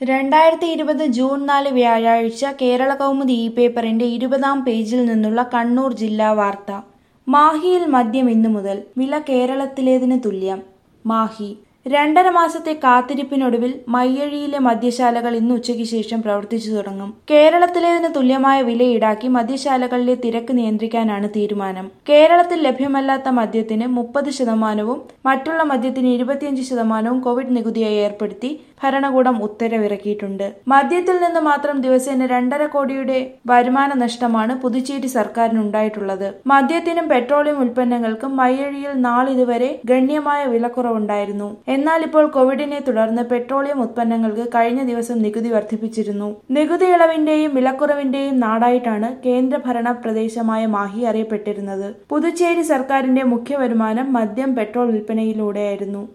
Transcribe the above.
രണ്ടായിരത്തി ഇരുപത് ജൂൺ നാല് വ്യാഴാഴ്ച കേരള കൗമുദി ഇ പേപ്പറിന്റെ ഇരുപതാം പേജിൽ നിന്നുള്ള കണ്ണൂർ ജില്ലാ വാർത്ത മാഹിയിൽ മദ്യം ഇന്നു മുതൽ വില കേരളത്തിലേതിന് തുല്യം മാഹി രണ്ടര മാസത്തെ കാത്തിരിപ്പിനൊടുവിൽ മയ്യഴിയിലെ മദ്യശാലകൾ ഇന്ന് ഉച്ചയ്ക്ക് ശേഷം പ്രവർത്തിച്ചു തുടങ്ങും കേരളത്തിലേതിന് തുല്യമായ വില ഈടാക്കി മദ്യശാലകളിലെ തിരക്ക് നിയന്ത്രിക്കാനാണ് തീരുമാനം കേരളത്തിൽ ലഭ്യമല്ലാത്ത മദ്യത്തിന് മുപ്പത് ശതമാനവും മറ്റുള്ള മദ്യത്തിന് ഇരുപത്തിയഞ്ച് ശതമാനവും കോവിഡ് നികുതിയായി ഏർപ്പെടുത്തി ഭരണകൂടം ഉത്തരവിറക്കിയിട്ടുണ്ട് മദ്യത്തിൽ നിന്ന് മാത്രം ദിവസേന രണ്ടര കോടിയുടെ വരുമാന നഷ്ടമാണ് പുതുച്ചേരി സർക്കാരിനുണ്ടായിട്ടുള്ളത് മദ്യത്തിനും പെട്രോളിയം ഉൽപ്പന്നങ്ങൾക്കും മയ്യഴിയിൽ നാളിതുവരെ ഗണ്യമായ വിലക്കുറവുണ്ടായിരുന്നു എന്നാൽ ഇപ്പോൾ കോവിഡിനെ തുടർന്ന് പെട്രോളിയം ഉൽപ്പന്നങ്ങൾക്ക് കഴിഞ്ഞ ദിവസം നികുതി വർദ്ധിപ്പിച്ചിരുന്നു നികുതി ഇളവിന്റെയും വിലക്കുറവിന്റെയും നാടായിട്ടാണ് കേന്ദ്രഭരണ പ്രദേശമായ മാഹി അറിയപ്പെട്ടിരുന്നത് പുതുച്ചേരി സർക്കാരിന്റെ മുഖ്യ വരുമാനം മദ്യം പെട്രോൾ വിൽപ്പനയിലൂടെയായിരുന്നു